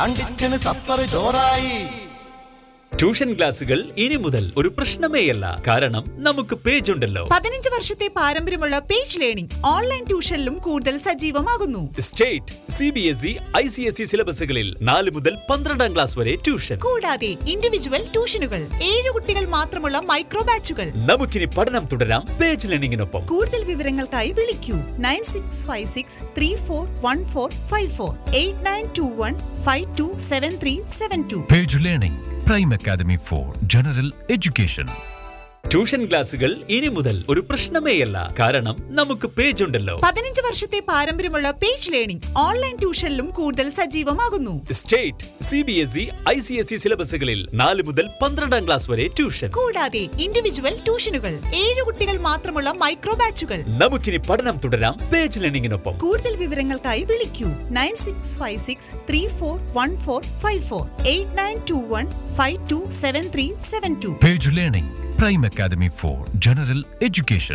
അണ്ടിച്ചന് Zafar ജോറായി tuition ക്ലാസുകൾ ഇനി മുതൽ ഒരു പ്രശ്നമേയല്ല കാരണം നമുക്ക് പേജ് ഉണ്ടല്ലോ പതിനഞ്ച് വർഷത്തെ പാരമ്പര്യമുള്ള പേജ് ലേണിംഗ് ഓൺലൈൻ ട്യൂഷനിലും കൂടുതൽ സജീവമാകുന്നു state C B S E I C S E സിലബസുകളിൽ നാല് മുതൽ പന്ത്രണ്ടാം ക്ലാസ് വരെ ട്യൂഷൻ കൂടാതെ ഇൻഡിവിജ്വൽ ട്യൂഷനുകൾ ഏഴ് കുട്ടികൾ മാത്രമുള്ള മൈക്രോ ബാച്ചുകൾ നമുക്കിനി പഠനം തുടരാം പേജ് ലേണിംഗിനൊപ്പം കൂടുതൽ വിവരങ്ങൾക്കായി വിളിക്കൂ nine six five six three four one four five four eight nine two one five two seven three seven two Page Learning, Prime Academy for General Education. Tuition ക്ലാസുകൾ ഇനി മുതൽ ഒരു പ്രശ്നമേയല്ല കാരണം നമുക്ക് പേജ് ഉണ്ടല്ലോ പതിനഞ്ച് വർഷത്തെ പാരമ്പര്യമുള്ള പേജ് ലേണിംഗ് ഓൺലൈൻ ട്യൂഷനിലും കൂടുതൽ സജീവമാകുന്നു state C B S E I C S E സിലബസുകളിൽ നാല് മുതൽ പന്ത്രണ്ടാം ക്ലാസ് വരെ ട്യൂഷൻ കൂടാതെ ഇൻഡിവിജ്വൽ ട്യൂഷനുകൾ ഏഴ് കുട്ടികൾ മാത്രമുള്ള മൈക്രോ ബാച്ചുകൾ നമുക്കിനി പഠനം തുടരാം പേജ് ലേണിംഗിനൊപ്പം കൂടുതൽ വിവരങ്ങൾക്കായി വിളിക്കൂ nine six five six three four one four five four eight nine two one five two seven three seven two Page Learning, Prime Academy for General Education.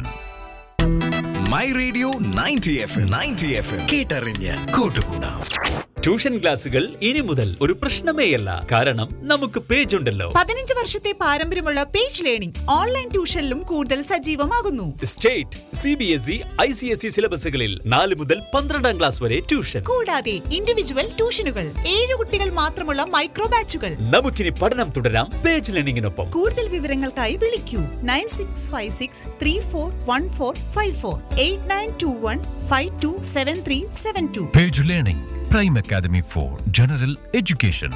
My radio ninety F ninety F കേട്ടറിഞ്ഞ് കൂട്ടുകൂടാം tuition ക്ലാസുകൾ ഇനി മുതൽ ഒരു പ്രശ്നമേയല്ല കാരണം നമുക്ക് page ഉണ്ടല്ലോ പതിനഞ്ച് വർഷത്തെ പാരമ്പര്യമുള്ള പേജ് ലേണിംഗ് ഓൺലൈൻ ട്യൂഷനിലും കൂടുതൽ സജീവമാകുന്നു state C B S E I C S E സിലബസുകളിൽ നാല് മുതൽ പന്ത്രണ്ടാം ക്ലാസ് വരെ ട്യൂഷൻ കൂടാതെ ഇൻഡിവിജ്വൽ ട്യൂഷനുകൾ ഏഴ് കുട്ടികൾ മാത്രമുള്ള മൈക്രോ ബാച്ചുകൾ നമുക്കിനി പഠനം തുടരാം പേജ് ലേണിംഗിനൊപ്പം കൂടുതൽ വിവരങ്ങൾക്കായി വിളിക്കൂ nine six five six three four one four five four eight nine two one five two seven three seven two Page Learning, Prime Academy for General Education.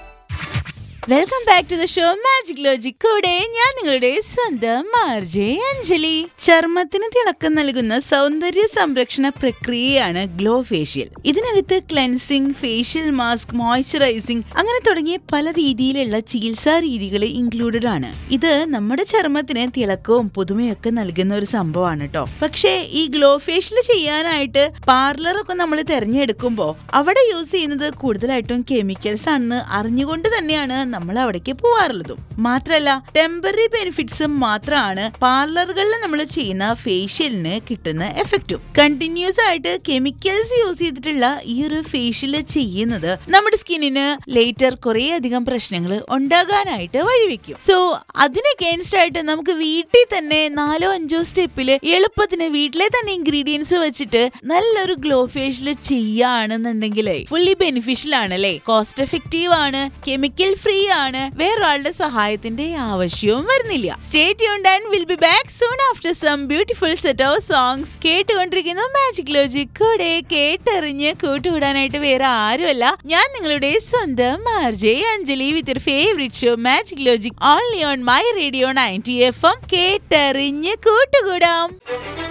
Welcome back to the show magic logic കൂടെ ഞാൻ നിങ്ങളുടെ സ്വന്തം മാർജെ അഞ്ജലി ചർമ്മത്തിന് തിളക്കം നൽകുന്ന സൗന്ദര്യ സംരക്ഷണ പ്രക്രിയയാണ് ഗ്ലോ ഫേഷ്യൽ ഇതിനകത്ത് ക്ലെൻസിങ് ഫേഷ്യൽ മാസ്ക് മോയ്സ്ചറൈസിംഗ് അങ്ങനെ തുടങ്ങിയ പല രീതിയിലുള്ള ചികിത്സാ രീതികൾ ഇൻക്ലൂഡഡ് ആണ് ഇത് നമ്മുടെ ചർമ്മത്തിന് തിളക്കവും പുതുമയൊക്കെ നൽകുന്ന ഒരു സംഭവമാണ് കേട്ടോ പക്ഷേ ഈ ഗ്ലോ ഫേഷ്യൽ ചെയ്യാനായിട്ട് പാർലറൊക്കെ നമ്മൾ തിരഞ്ഞെടുക്കുമ്പോൾ അവിടെ യൂസ് ചെയ്യുന്നത് കൂടുതലായിട്ടും കെമിക്കൽസ് ആണെന്ന് അറിഞ്ഞുകൊണ്ട് തന്നെയാണ് നമ്മൾ അവിടേക്ക് പോവാറുള്ളതും മാത്രമല്ല ടെമ്പററി ബെനിഫിറ്റ്സ് മാത്രമാണ് പാർലറുകളിൽ നമ്മൾ ചെയ്യുന്ന ഫേഷ്യലിന് കിട്ടുന്ന എഫക്റ്റും കണ്ടിന്യൂസ് ആയിട്ട് കെമിക്കൽസ് യൂസ് ചെയ്തിട്ടുള്ള ഈ ഒരു ഫേഷ്യൽ ചെയ്യുന്നത് നമ്മുടെ സ്കിന്നിന് ലേറ്റർ കുറേ അധികം പ്രശ്നങ്ങൾ ഉണ്ടാകാനായിട്ട് വഴിവെക്കും സോ അതിന് അഗേൻസ്റ്റ് ആയിട്ട് നമുക്ക് വീട്ടിൽ തന്നെ നാലോ അഞ്ചോ സ്റ്റെപ്പിൽ എളുപ്പത്തിന് വീട്ടിലെ തന്നെ ഇൻഗ്രീഡിയൻസ് വെച്ചിട്ട് നല്ലൊരു ഗ്ലോ ഫേഷ്യൽ ചെയ്യുകയാണെന്നുണ്ടെങ്കിൽ ഫുള്ളി ബെനിഫിഷ്യൽ ആണ് അല്ലേ കോസ്റ്റ് എഫക്റ്റീവ് ആണ് കെമിക്കൽ ഫ്രീ ആണ് വേറൊരാളുടെ സഹായത്തിന്റെ ആവശ്യവും വരുന്നില്ല stay tuned and will be back soon after some beautiful set of songs കേട്ടുകൊണ്ടിരിക്കുന്ന മാജിക് ലോജിക് കൂടെ കേട്ടറിഞ്ഞ് കൂട്ടുകൂടാനായിട്ട് വേറെ ആരുമല്ല ഞാൻ നിങ്ങളുടെ സ്വന്തം RJ Anjali with your favourite show magic logic only on my radio ninety F M കേട്ടറിഞ്ഞ് കൂട്ടുകൂടാം